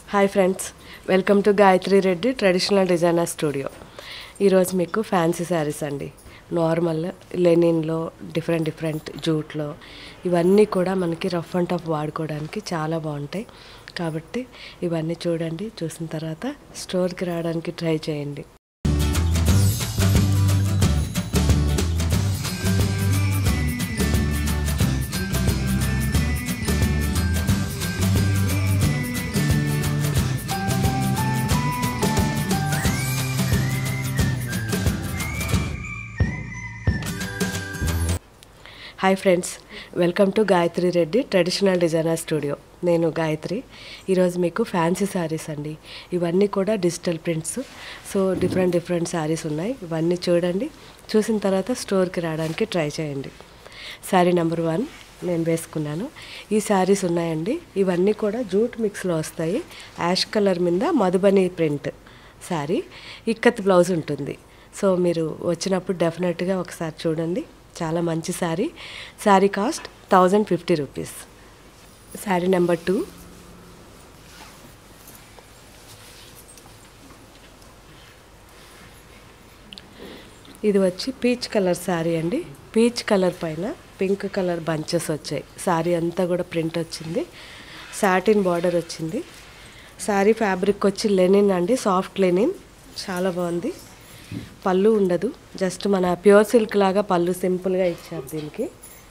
hi friends welcome to Gayatri Reddy traditional designer studio ఈరోజు మీకు fancy saris అండి నార్మల్ లెనిన్లో డిఫరెంట్ డిఫరెంట్ జూట్లో ఇవన్నీ కూడా మనకి రఫ్ అండ్ టఫ్ వాడుకోవడానికి చాలా బాగుంటాయి కాబట్టి ఇవన్నీ చూడండి చూసిన తర్వాత స్టోర్కి రావడానికి ట్రై చేయండి hi friends welcome to Gayatri Reddy traditional designer studio నేను గాయత్రి ఈరోజు మీకు ఫ్యాన్సీ శారీస్ అండి ఇవన్నీ కూడా digital prints so different different saris ఉన్నాయి ఇవన్నీ చూడండి చూసిన తర్వాత స్టోర్కి రావడానికి ట్రై చేయండి శారీ నెంబర్ వన్ నేను వేసుకున్నాను ఈ శారీస్ ఉన్నాయండి ఇవన్నీ కూడా జూట్ మిక్స్లో వస్తాయి యాష్ కలర్ మీద మధుబని ప్రింట్ శారీ ఇక్కత్ బ్లౌజ్ ఉంటుంది సో మీరు వచ్చినప్పుడు డెఫినెట్గా ఒకసారి చూడండి చాలా మంచి sari sari cost thousand fifty rupees sari number two ఇది వచ్చి పీచ్ కలర్ శారీ అండి పీచ్ కలర్ పైన పింక్ కలర్ బంచెస్ వచ్చాయి శారీ అంతా కూడా ప్రింట్ వచ్చింది సాటిన్ బార్డర్ వచ్చింది శారీ ఫ్యాబ్రిక్ వచ్చి లెనిన్ అండి సాఫ్ట్ లెనిన్ చాలా బాగుంది పళ్ళు ఉండదు జస్ట్ మన ప్యూర్ సిల్క్ లాగా పళ్ళు సింపుల్గా ఇచ్చారు దీనికి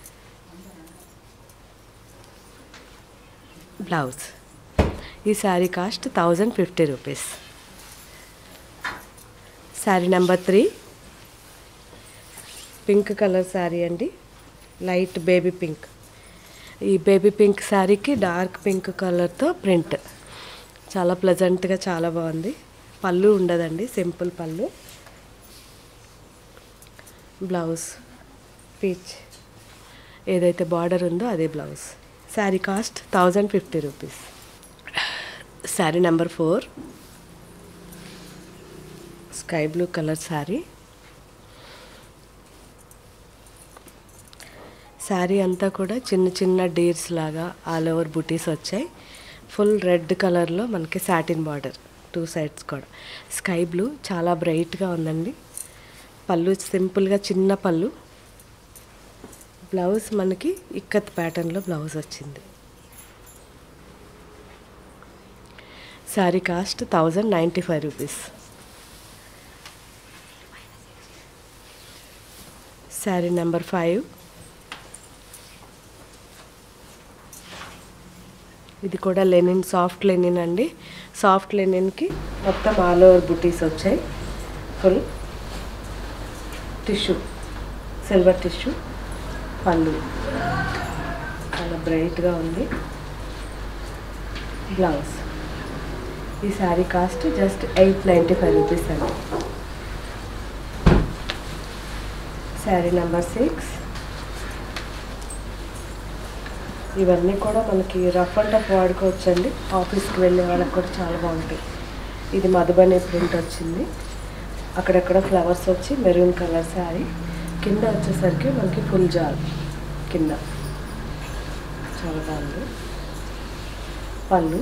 బ్లౌజ్ ఈ sari cost thousand fifty rupees sari number three pink colour sari అండి లైట్ బేబీ పింక్ ఈ బేబీ పింక్ శారీకి డార్క్ పింక్ కలర్తో ప్రింట్ చాలా ప్లజెంట్గా చాలా బాగుంది పళ్ళు ఉండదండి సింపుల్ పళ్ళు బ్లౌజ్ పీచ్ ఏదైతే బార్డర్ ఉందో అదే blouse sari cost thousand fifty rupees sari number four sky blue colour sari sari అంతా కూడా చిన్న చిన్న డీర్స్ లాగా ఆల్ ఓవర్ బుటీస్ వచ్చాయి ఫుల్ రెడ్ కలర్లో మనకి సాటిన్ బార్డర్ టూ సైడ్స్ కూడా స్కై బ్లూ చాలా బ్రైట్గా ఉందండి పళ్ళు సింపుల్గా చిన్న పళ్ళు బ్లౌజ్ మనకి ఇక్కత్ ప్యాటర్న్లో బ్లౌజ్ వచ్చింది sari cost thousand ninety five rupees sari number five ఇది కూడా లెనిన్ సాఫ్ట్ లెనిన్ అండి సాఫ్ట్ లెనిన్కి మొత్తం ఆల్ ఓవర్ బుటీస్ వచ్చాయి ఫుల్ టిష్యూ సిల్వర్ టిష్యూ పళ్ళు చాలా బ్రైట్గా ఉంది బ్లౌజ్ ఈ sari cost just eight ninety five rupees అండి శారీ నెంబర్ సిక్స్ ఇవన్నీ కూడా మనకి రఫ్ అండ్ టఫ్ వాడుకోవచ్చండి ఆఫీస్కి వెళ్ళే వాళ్ళకి కూడా చాలా బాగుంటాయి ఇది మధుబని ప్రింట్ వచ్చింది అక్కడక్కడ ఫ్లవర్స్ వచ్చి మెరూన్ కలర్ శారీ కింద వచ్చేసరికి మనకి ఫుల్ జాల్ కింద చాలా బాగుంది పళ్ళు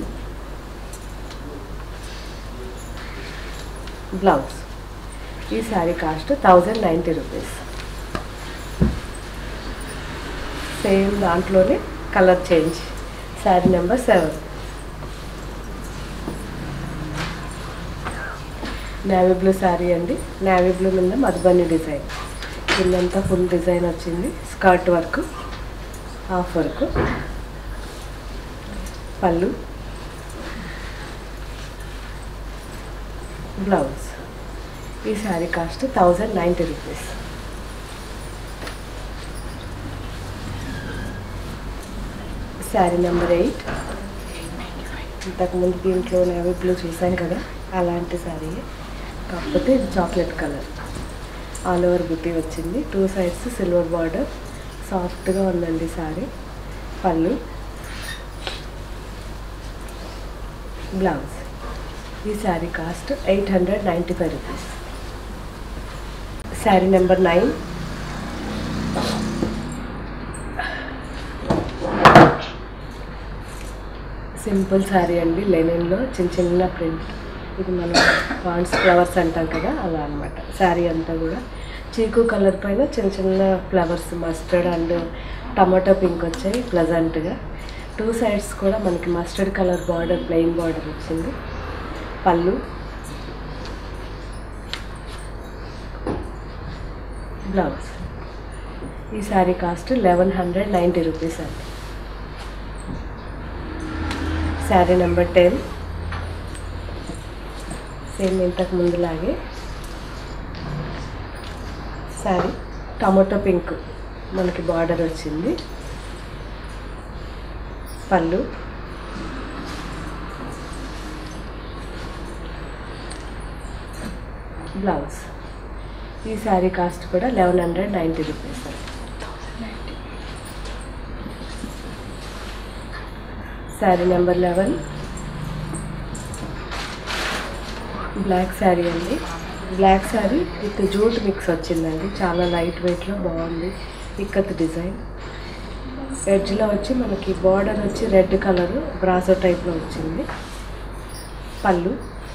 బ్లౌజ్ ఈ sari cost thousand ninety rupees same దాంట్లోనే colour change sari number seven navy blue sari అండి నేవీ బ్లూ మీద మధుబని డిజైన్ కిందంతా ఫుల్ డిజైన్ వచ్చింది స్కర్ట్ వర్క్ హాఫ్ వర్క్ పళ్ళు బ్లౌజ్ ఈ sari cost thousand ninety rupees sari number eight ఇంతకుముందు దీంట్లో నేవీ బ్లూ చూసాం కదా అలాంటి శారీ కాకపోతే ఇది చాక్లెట్ కలర్ ఆల్ ఓవర్ బుట్టి వచ్చింది టూ సైడ్స్ సిల్వర్ బార్డర్ సాఫ్ట్గా ఉందండి శారీ పళ్ళు బ్లౌజ్ ఈ sari cost eight hundred ninety five rupees sari number nine simple sari అండి లెనిన్లో చిన్న చిన్న ప్రింట్ ఇది మనం పాండ్స్ ఫ్లవర్స్ అంటాం కదా అలా అనమాట శారీ అంతా కూడా చీకు కలర్ పైన చిన్న చిన్న flowers mustard and tomato pink వచ్చాయి ప్లజెంట్గా టూ సైడ్స్ కూడా మనకి mustard colour border plain border వచ్చింది పళ్ళు బ్లౌజ్ ఈ sari cost eleven hundred ninety rupees అండి శారీ నెంబర్ టెన్ సేమ్ ఇంతకు ముందులాగే శారీ టమాటో పింక్ మనకి బార్డర్ వచ్చింది పళ్ళు బ్లౌజ్ ఈ శారీ కాస్ట్ కూడా eleven hundred ninety rupees sari number eleven black sari అండి black sari with jute mix వచ్చిందండి చాలా లైట్ వెయిట్లో బాగుంది ఇక్కత్ డిజైన్ ఎడ్జ్లో వచ్చి మనకి బార్డర్ వచ్చి రెడ్ కలర్ బ్రాసో టైప్లో వచ్చింది పళ్ళు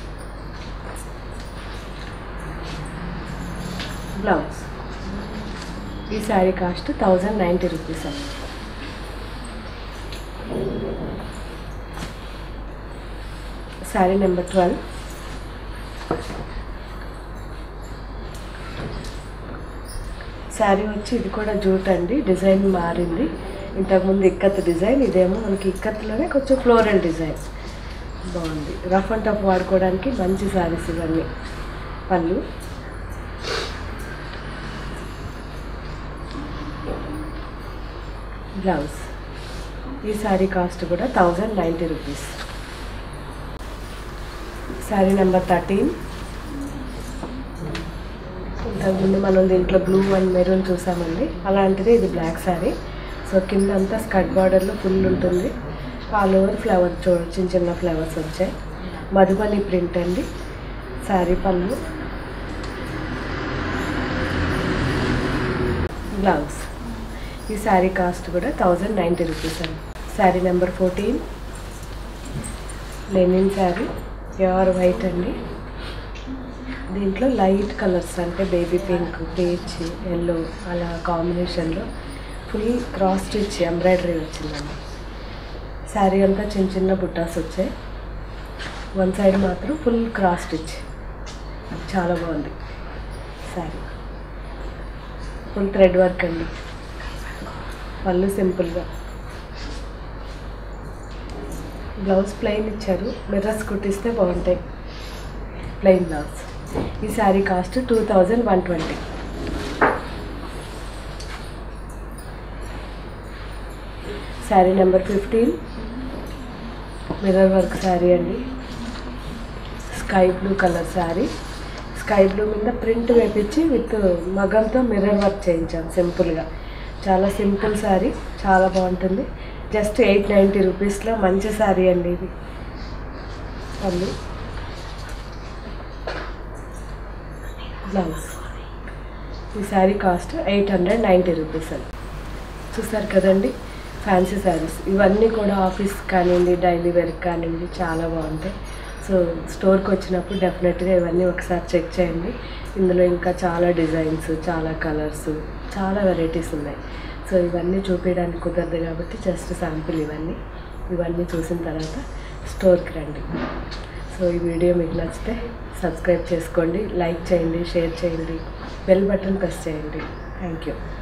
బ్లౌజ్ ఈ sari cost thousand ninety rupees అండి శారీ నెంబర్ ట్వెల్వ్ శారీ వచ్చి ఇది కూడా జూట్ అండి డిజైన్ మారింది ఇంతకుముందు ఇక్కత్ డిజైన్ ఇదేమో మనకి ఇక్కత్లోనే కొంచెం ఫ్లోరల్ డిజైన్ బాగుంది రఫ్ అండ్ టఫ్ వాడుకోవడానికి మంచి శారీస్ ఇవన్నీ పళ్ళు బ్లౌజ్ ఈ శారీ కాస్ట్ కూడా thousand ninety rupees sari number thirteen ఇంతకుముందు మనం దీంట్లో బ్లూ అండ్ మెరూన్ చూసామండి అలాంటిది ఇది బ్లాక్ శారీ సో కింద అంతా స్కర్ట్ బార్డర్లో ఫుల్ ఉంటుంది ఆల్ ఓవర్ ఫ్లవర్ చూ చిన్న చిన్న ఫ్లవర్స్ వచ్చాయి మధుబని ప్రింట్ అండి శారీ పళ్ళు బ్లౌజ్ ఈ శారీ కాస్ట్ కూడా థౌజండ్ నైంటీ రూపీస్ అండి sari number fourteen linen sari pure white అండి దీంట్లో లైట్ కలర్స్ అంటే బేబీ పింక్ పీచ్ ఎల్లో అలా కాంబినేషన్లో ఫుల్ క్రాస్ స్టిచ్ ఎంబ్రాయిడరీ వచ్చిందండి శారీ అంతా చిన్న చిన్న బుట్టాస్ వచ్చాయి వన్ సైడ్ మాత్రం ఫుల్ క్రాస్ స్టిచ్ చాలా బాగుంది శారీ ఫుల్ థ్రెడ్ వర్క్ అండి పళ్ళు సింపుల్గా బ్లౌజ్ ప్లెయిన్ ఇచ్చారు మిర్రర్స్ కుట్టిస్తే బాగుంటాయి ప్లెయిన్ బ్లౌజ్ ఈ sari cost two thousand one twenty sari number fifteen mirror work sari అండి sky blue colour sari sky blue మీద ప్రింట్ వేపించి విత్ మగంతో మిర్రర్ వర్క్ చేయించాం సింపుల్గా చాలా సింపుల్ శారీ చాలా బాగుంటుంది జస్ట్ ఎయిట్ నైంటీ రూపీస్లో మంచి శారీ అండి ఇది పళ్ళు బ్లౌజ్ ఈ sari cost eight hundred ninety rupees అండి చూసారు కదండి ఫ్యాన్సీ శారీస్ ఇవన్నీ కూడా ఆఫీస్ కానివ్వండి డైలీ వేర్కి కానివ్వండి చాలా బాగుంటాయి సో స్టోర్కి వచ్చినప్పుడు డెఫినెట్గా ఇవన్నీ ఒకసారి చెక్ చేయండి ఇందులో ఇంకా చాలా డిజైన్స్ చాలా కలర్స్ చాలా వెరైటీస్ ఉన్నాయి సో ఇవన్నీ చూపించడానికి కుదరదు కాబట్టి జస్ట్ శాంపిల్ ఇవన్నీ ఇవన్నీ చూసిన తర్వాత స్టోర్కి రండి సో ఈ వీడియో మీకు నచ్చితే సబ్స్క్రైబ్ చేసుకోండి లైక్ చేయండి షేర్ చేయండి బెల్ బటన్ ప్రెస్ చేయండి థ్యాంక్ యూ